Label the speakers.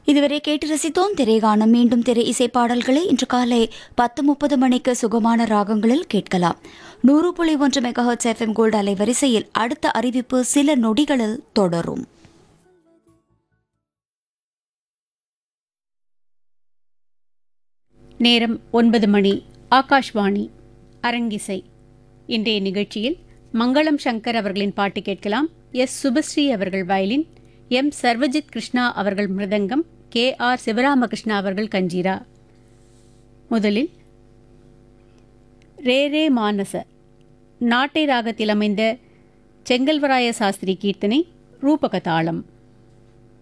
Speaker 1: இதுவரை கேட்டு ரசித்தோம் திரைகானம் மீண்டும் திரை இசை பாடல்களை இன்று காலை பத்து முப்பது மணிக்கு சுகமான ராகங்களில் கேட்கலாம் நூறு புள்ளி ஒன்று மெகாஹர்ட்ஸ் எஃப்எம் கோல்டு அலைவரிசையில் அடுத்த அறிவிப்பு சில நொடிகளில் தொடரும்
Speaker 2: நேரம் ஒன்பது மணி ஆகாஷ்வாணி அரங்கிசை இன்றைய நிகழ்ச்சியில் மங்களம் சங்கர் அவர்களின் பாட்டு கேட்கலாம் எஸ் சுபஸ்ரீ அவர்கள் வயலின் எம் சர்வஜித் கிருஷ்ணா அவர்கள் மிருதங்கம் கே ஆர் சிவராமகிருஷ்ணா அவர்கள் கஞ்சீரா முதலில் ரே ரே மானச நாட்டை ராகத்தில் அமைந்த செங்கல்வராய சாஸ்திரி கீர்த்தனை ரூபக தாளம்